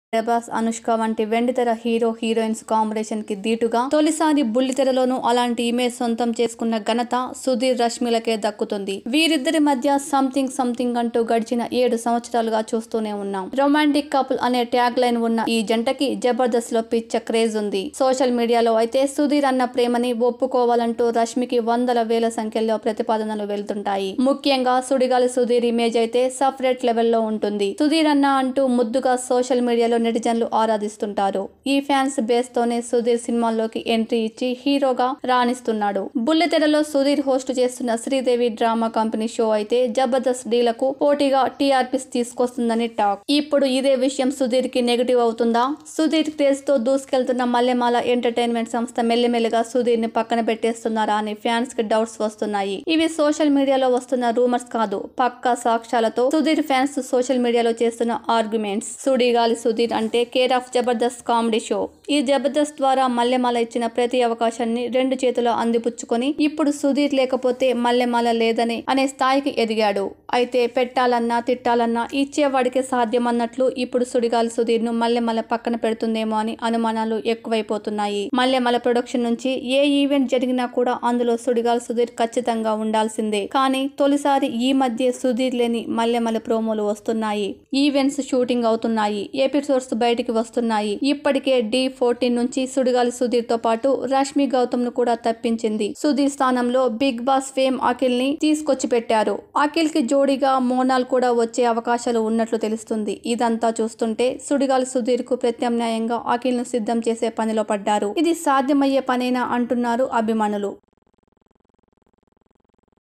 ప్రభాస్ అనుష్క వంటి వెండితెర hero heroines combination కి దీటుగా తొలిసారి బుల్లితెరలోనూ అలాంటి ఇమేజ్ సొంతం చేసుకున్న ఘనత సుధీర్ రష్మిలకే దక్కుతుంది వీరిద్దరి మధ్య సంథింగ్ సంథింగ్ అంటూ గడిచిన ఏడు సంవత్సరాలుగా చూస్తూనే ఉన్నాం రొమాంటిక్ కపుల్ అనే ట్యాగ్ లైన్ ఉన్న ఈ జంటకి జబర్దస్త్ లో పిచ్చ క్రేజ్ ఉంది సోషల్ మీడియాలో అయితే సుధీర్ అన్న ప్రేమని ఒప్పుకోవాలంటూ రష్మికి వందల వేల సంఖ్యలో ప్రతిపాదనలు వెళ్తుంటాయి ముఖ్యంగా సుడిగాలి సుధీర్ ఇమేజ్ అయితే సపరేట్ లెవెల్లో ఉంటుంది సుధీర్ అన్న అంటూ ముద్దుగా సోషల్ మీడియాలో నెటిజన్లు ఆరాధిస్తుంటారు ఈ ఫ్యాన్స్ బేస్ తోనే సుధీర్ సినిమాల్లోకి ఎంట్రీ ఇచ్చి హీరోగా రాణిస్తున్నాడు బుల్లితెరలో సుధీర్ హోస్ట్ చేస్తున్న శ్రీదేవి డ్రామా కంపెనీ షో అయితే జబర్దస్త్ డీలకు పోటీగా టీఆర్పీస్ తీసుకొస్తుందని టాక్ ఇప్పుడు ఇదే విషయం సుధీర్ కి నెగిటివ్ అవుతుందా సుధీర్ క్రేజ్ తో దూసుకెళ్తున్న మల్లెమాల ఎంటర్టైన్మెంట్ సంస్థ మెల్లిమెల్లిగా సుధీర్ ని పక్కన పెట్టేస్తున్నారా అని ఫ్యాన్స్ కి డౌట్స్ వస్తున్నాయి ఇవి సోషల్ మీడియాలో వస్తున్న రూమర్స్ కాదు పక్కా సాక్ష్యాలతో సుధీర్ ఫ్యాన్స్ సోషల్ మీడియాలో చేస్తున్న ఆర్గ్యుమెంట్స్ సుడిగాలి సుధీర్ అంటే care of Jabardasth comedy show ఈ జబర్దస్త్ ద్వారా మల్లెమాల ఇచ్చిన ప్రతి అవకాశాన్ని రెండు చేతుల అందిపుచ్చుకొని ఇప్పుడు సుధీర్ లేకపోతే మల్లెమాల లేదని అనే స్థాయికి ఎదిగాడు అయితే పెట్టాలన్నా తిట్టాలన్నా ఇచ్చేవాడికి సాధ్యమన్నట్లు ఇప్పుడు సుడిగాలి సుధీర్ ను మల్లెమల పక్కన పెడుతుందేమో అని అనుమానాలు ఎక్కువైపోతున్నాయి మల్లెమల ప్రొడక్షన్ నుంచి ఏ ఈవెంట్ జరిగినా కూడా అందులో సుడిగాలి సుధీర్ ఖచ్చితంగా ఉండాల్సిందే కానీ తొలిసారి ఈ మధ్య సుధీర్ లేని మల్లెమల ప్రోమోలు వస్తున్నాయి ఈవెంట్స్ షూటింగ్ అవుతున్నాయి ఎపిసోడ్స్ బయటికి వస్తున్నాయి ఇప్పటికే డి ఫోర్టీన్ నుంచి సుడిగాలి సుధీర్ తో పాటు రష్మి గౌతమ్ ను కూడా తప్పించింది సుధీర్ స్థానంలో బిగ్ బాస్ ఫేమ్ అఖిల్ ని తీసుకొచ్చి పెట్టారు అఖిల్ కి జోడీగా మోనాల్ కూడా వచ్చే అవకాశాలు ఉన్నట్లు తెలుస్తుంది ఇదంతా చూస్తుంటే సుడిగాలి సుధీర్ కు ప్రత్యామ్నాయంగా అఖిల్ ను సిద్ధం చేసే పనిలో పడ్డారు ఇది సాధ్యమయ్యే పనేనా అంటున్నారు అభిమానులు